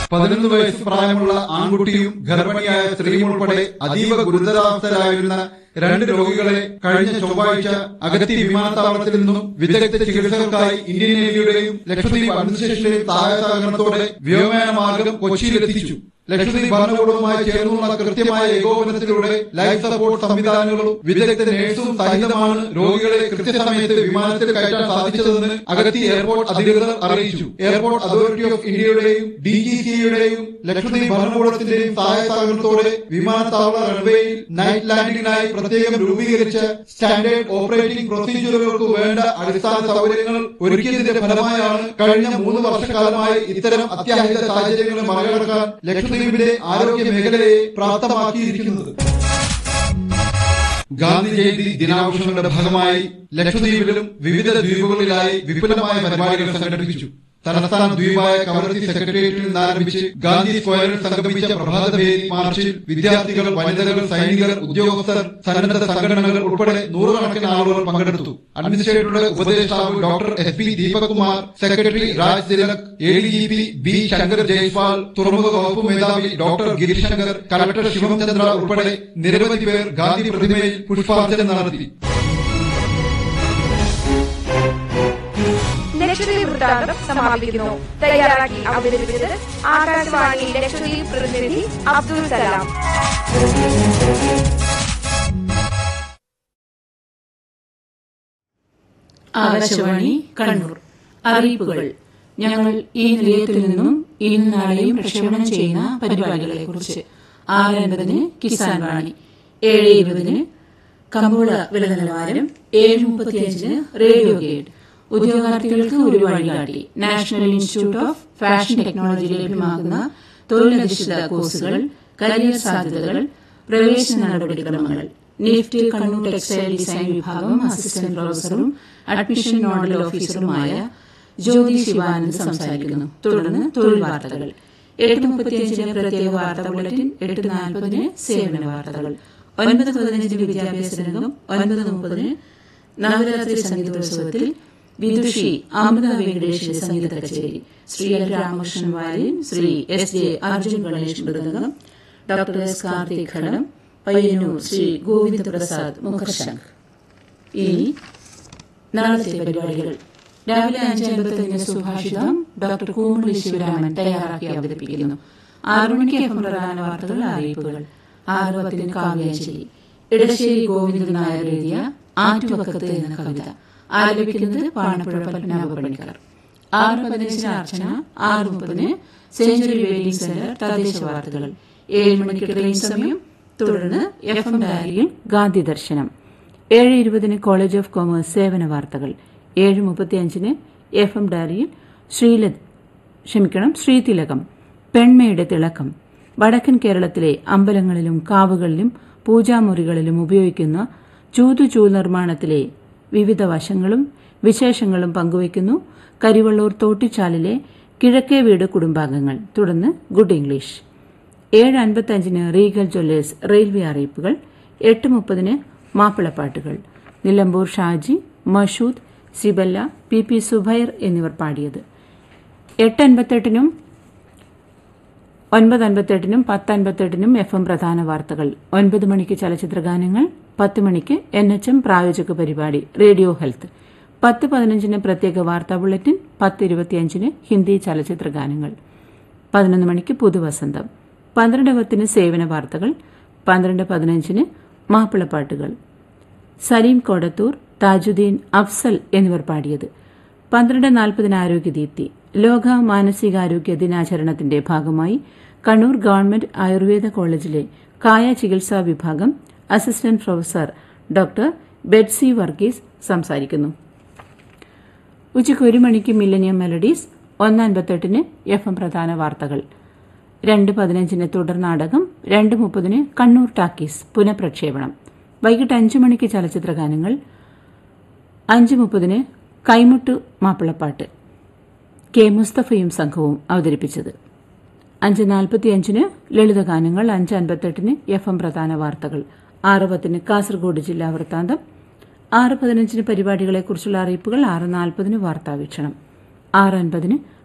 പതിനൊന്ന് വയസ്സ് പ്രായമുള്ള ആൺകുട്ടിയും ഗർഭിണിയായ സ്ത്രീയും ഉൾപ്പെടെ അതീവ ഗുരുതരാവസ്ഥയിലായിരുന്ന രണ്ട് രോഗികളെ കഴിഞ്ഞ ചൊവ്വാഴ്ച അഗത്തി വിമാനത്താവളത്തിൽ നിന്നും വിദഗ്ധ ചികിത്സകൾക്കായി ഇന്ത്യൻ നേവിയുടെയും ലക്ഷദ്വീപ് അഡ്മിനിസ്ട്രേഷന്റെയും സഹായ സഹകരണത്തോടെ വ്യോമയാന മാർഗം കൊച്ചിയിലെത്തിച്ചു ലക്ഷദ്വീപ് ഭരണകൂടവുമായി ചേർന്നുള്ള കൃത്യമായ ഏകോപനത്തിലൂടെ ലൈഫ് സപ്പോർട്ട് സംവിധാനങ്ങളും വിദഗ്ധ നഴ്സും സഹിതമാണ് രോഗികളെ കൃത്യസമയത്ത് വിമാനത്തിൽ കയറ്റാൻ സാധിച്ചതെന്ന് അഗത്തി എയർപോർട്ട് അധികൃതർ അറിയിച്ചു എയർപോർട്ട് അതോറിറ്റി ഓഫ് ഇന്ത്യയുടെയും ഡി ജി സിയുടെയും ലക്ഷദ്വീപ് ഭരണകൂടത്തിന്റെയും സഹായ സഹകരണത്തോടെ വിമാനത്താവള റൺവേയിൽ നൈറ്റ് ലാൻഡിംഗിനായി പ്രത്യേകം രൂപീകരിച്ച സ്റ്റാൻഡേർഡ് ഓപ്പറേറ്റിംഗ് പ്രൊസീജിയറുകൾക്ക് വേണ്ട അടിസ്ഥാന സൗകര്യങ്ങൾ ഒരുക്കിയതിന്റെ ഫലമായാണ് കഴിഞ്ഞ മൂന്ന് വർഷക്കാലമായി ഇത്തരം അത്യാഹിത സാഹചര്യങ്ങളെ മറികടക്കാൻ ലക്ഷദ്വീപിന്റെ ആരോഗ്യ മേഖലയെ പ്രാപ്തമാക്കിയിരിക്കുന്നത് ഗാന്ധി ജയന്തി ദിനാഘോഷങ്ങളുടെ ഭാഗമായി ലക്ഷദ്വീപിലും വിവിധ ദ്വീപുകളിലായി വിപുലമായ പരിപാടികൾ സംഘടിപ്പിച്ചു തലസ്ഥാന ദ്വീപായ കവരത്തി സെക്രട്ടേറിയറ്റിൽ നിന്ന് ആരംഭിച്ച് ഗാന്ധി സ്ക്വയറിൽ സംഗമിച്ച പ്രഭാതഭേരി മാർച്ചിൽ വിദ്യാർത്ഥികൾ വനിതകൾ സൈനികർ ഉദ്യോഗസ്ഥർ സന്നദ്ധ സംഘടനകൾ ഉൾപ്പെടെ നൂറുകണക്കിന് ആളുകൾ പങ്കെടുത്തു അഡ്മിനിസ്ട്രേറ്ററുടെ ഉപദേഷ്ടാവ് doctor S P Deepak Kumar secretary Raj Tilak A D G P B Shankar Jaiswal തുറമുഖ വകുപ്പ് മേധാവി ഡോക്ടർ ഗിരിശങ്കർ കലക്ടർ ശിവം ചന്ദ്ര ഉൾപ്പെടെ നിരവധി പേർ ഗാന്ധി പ്രതിമയിൽ പുഷ്പാർച്ചന നടത്തി ലക്ഷദ്വീപ് വൃത്താന്തം സമാപിക്കുന്നു തയ്യാറാക്കി അവതരിപ്പിച്ചത് ആകാശവാണി ലക്ഷദ്വീപ് പ്രതിനിധി അബ്ദുൽ സലാം ആകാശവാണി കണ്ണൂർ അറിയിപ്പുകൾ ഞങ്ങൾ ഈ നിലയത്തിൽ നിന്നും ഇന്നും നാളെയും പ്രക്ഷേപണം ചെയ്യുന്ന പരിപാടികളെ കുറിച്ച് ആറ് അൻപതിന് കിസാൻ വാണി ഏഴ് ഇരുപതിന് കമ്പോള വില നിലവാരം ഏഴ് മുപ്പത്തിയഞ്ചിന് റേഡിയോ ഗൈഡ് ഉദ്യോഗാർത്ഥികൾക്ക് ഒരു വഴികാട്ടി national institute of fashion technology ലഭ്യമാക്കുന്ന തൊഴിലധിഷ്ഠിത കോഴ്സുകൾ കരിയർ സാധ്യതകൾ പ്രവേശന നടപടിക്രമങ്ങൾ നിഫ്റ്റ് കണ്ണൂർ ടെക്സ്റ്റൈൽ ഡിസൈൻ വിഭാഗം അസിസ്റ്റന്റ് പ്രൊഫസറും അഡ്മിഷൻ നോഡൽ ഓഫീസറുമായ ജ്യോതി ശിവാനന്ദ് സംസാരിക്കുന്നു തുടർന്ന് തൊഴിൽ വാർത്തകൾ എട്ട് മുപ്പത്തിയഞ്ചിന് പ്രത്യേക വാർത്താ ബുള്ളറ്റിൻ എട്ട് നാൽപ്പതിന് സേവന വാർത്തകൾ ഒൻപത് പതിനഞ്ചിന് വിദ്യാഭ്യാസ രംഗം ഒൻപത് മുപ്പതിന് നവരാത്രി സംഗീതോത്സവത്തിൽ വിദുഷി അമൃത വെങ്കടേഷിന്റെ സംഗീത കച്ചേരി Shri L Ramakrishnan violin Shri S J Arjun Ganesh mridangam doctor S Karthik ghatam Payyanur Shri Govinda Prasad മുഖർശംഖ് ഇനി നാളത്തെ പരിപാടികൾ രാവിലെ അഞ്ച് അൻപത്തഞ്ചിന് സുഭാഷിതം ഡോക്ടർ കൂമളി ശിവരാമൻ തയ്യാറാക്കി അവതരിപ്പിക്കുന്നു ആറു മണിക്ക് എഫ് പ്രധാന വാർത്തകൾ അറിയിപ്പുകൾ ആറ് പത്തിന് കാവ്യാഞ്ജലി ഇടശ്ശേരി ഗോവിന്ദൻ നായർ എഴുതിയ ആറ്റുവക്കത്ത് എന്ന കവിത ആലപിക്കുന്നത് പാണപ്പുഴ പത്മനാഭ പണിക്കർ ആറ് പതിനഞ്ചിന് അർച്ചന ആറ് മുപ്പതിന് സെഞ്ചുറി വെയിറ്റിംഗ് സെന്റർ തദ്ദേശ വാർത്തകൾ ഏഴ് മണിക്ക് ട്രെയിൻ സമയം തുടർന്ന് എഫ് എം ഡയറിയിൽ ഗാന്ധി ദർശനം ഏഴ് ഇരുപതിന് കോളേജ് ഓഫ് കോമേഴ്സ് സേവന വാർത്തകൾ ഏഴ് മുപ്പത്തിയഞ്ചിന് എഫ് എം ഡയറിയിൽ ശ്രീല ക്ഷമിക്കണം ശ്രീതിലകം പെൺമയുടെ തിളക്കം വടക്കൻ കേരളത്തിലെ അമ്പലങ്ങളിലും കാവുകളിലും പൂജാമുറികളിലും ഉപയോഗിക്കുന്ന ചൂതുചൂ നിർമ്മാണത്തിലെ വിവിധ വശങ്ങളും വിശേഷങ്ങളും പങ്കുവയ്ക്കുന്നു കരിവള്ളൂർ തോട്ടിച്ചാലിലെ കിഴക്കേ വീട് കുടുംബാംഗങ്ങൾ തുടർന്ന് ഗുഡ് ഇംഗ്ലീഷ് ഏഴ് അൻപത്തഞ്ചിന് റീഗൽ ജ്വല്ലേഴ്സ് റെയിൽവേ അറിയിപ്പുകൾ എട്ട് മുപ്പതിന് മാപ്പിളപ്പാട്ടുകൾ നിലമ്പൂർ ഷാജി മഷൂദ് സിബല്ല പി പി സുബൈർ എന്നിവർ പാടിയത് എട്ട് അൻപത്തെട്ടിനും ഒൻപത് അൻപത്തെട്ടിനും പത്ത് അൻപത്തെട്ടിനും എഫ് എം പ്രധാന വാർത്തകൾ ഒൻപത് മണിക്ക് ചലച്ചിത്രഗാനങ്ങൾ പത്ത് മണിക്ക് എൻ എച്ച് എം പ്രായോജക പരിപാടി റേഡിയോ ഹെൽത്ത് പത്ത് പതിനഞ്ചിന് പ്രത്യേക വാർത്താ ബുള്ളറ്റിൻ പത്ത് ഇരുപത്തിയഞ്ചിന് ഹിന്ദി ചലച്ചിത്രഗാനങ്ങൾ പതിനൊന്ന് മണിക്ക് പുതുവസന്തം പന്ത്രണ്ട് പത്തിന് സേവന വാർത്തകൾ പന്ത്രണ്ട് പതിനഞ്ചിന് മാപ്പിളപ്പാട്ടുകൾ സലീം കോടത്തൂർ താജുദ്ദീൻ അഫ്സൽ എന്നിവർ പാടിയത് പന്ത്രണ്ട് നാൽപ്പതിന് ആരോഗ്യദീപ്തി ലോക മാനസികാരോഗ്യ ദിനാചരണത്തിന്റെ ഭാഗമായി കണ്ണൂർ ഗവൺമെന്റ് ആയുർവേദ കോളേജിലെ കായ ചികിത്സാ വിഭാഗം assistant professor doctor Betsy Varghese സംസാരിക്കുന്നു ഉച്ചയ്ക്ക് ഒരു മണിക്ക് മില്ലനിയം മെലഡീസ് ഒന്ന് അൻപത്തെട്ടിന് എഫ് എം പ്രധാന വാർത്തകൾ രണ്ട് പതിനഞ്ചിന് തുടർ നാടകം രണ്ട് മുപ്പതിന് കണ്ണൂർ ടാക്കീസ് പുനഃപ്രക്ഷേപണം വൈകിട്ട് അഞ്ചു മണിക്ക് ചലച്ചിത്ര ഗാനങ്ങൾ അഞ്ച് മുപ്പതിന് കൈമുട്ട് മാപ്പിളപ്പാട്ട് കെ മുസ്തഫയും സംഘവും അവതരിപ്പിച്ചത് അഞ്ച് നാൽപ്പത്തിയഞ്ചിന് ലളിതഗാനങ്ങൾ അഞ്ച് അൻപത്തെട്ടിന് എഫ് എം പ്രധാന വാർത്തകൾ ആറ് പത്തിന് കാസർഗോഡ് ജില്ലാ വൃത്താന്തം ആറ് പതിനഞ്ചിന് പരിപാടികളെക്കുറിച്ചുള്ള അറിയിപ്പുകൾ ആറ് നാൽപ്പതിന് വാർത്താവീക്ഷണം ആറ് അൻപതിന്